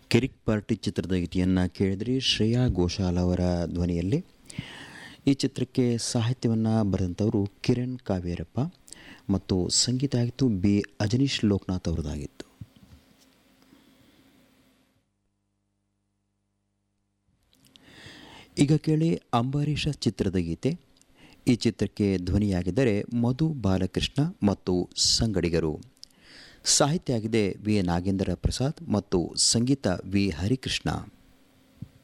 ಕಿರಿಕ್ party ಚಿತ್ರದ ಗೀತೆಯನ್ನು ಕೇಳಿದ್ರಿ ಶ್ರೇಯಾ ಘೋಷಾಲ್ ಅವರ ಧ್ವನಿಯಲ್ಲಿ ಈ ಚಿತ್ರಕ್ಕೆ ಸಾಹಿತ್ಯವನ್ನು ಬರೆದಂಥವರು ಕಿರಣ್ ಕಾವೇರಪ್ಪ ಮತ್ತು ಸಂಗೀತ ಆಗಿತ್ತು ಬಿ ಅಜನೀಶ್ ಲೋಕನಾಥ್ ಅವರದಾಗಿತ್ತು ಈಗ ಕೇಳಿ ಅಂಬರೀಷ ಚಿತ್ರದ ಗೀತೆ ಈ ಚಿತ್ರಕ್ಕೆ ಧ್ವನಿಯಾಗಿದ್ದರೆ ಮಧು ಬಾಲಕೃಷ್ಣ ಮತ್ತು ಸಂಗಡಿಗರು ಸಾಹಿತ್ಯ ಆಗಿದೆ ವಿ ನಾಗೇಂದ್ರ ಪ್ರಸಾದ್ ಮತ್ತು ಸಂಗೀತ ವಿ ಹರಿಕೃಷ್ಣ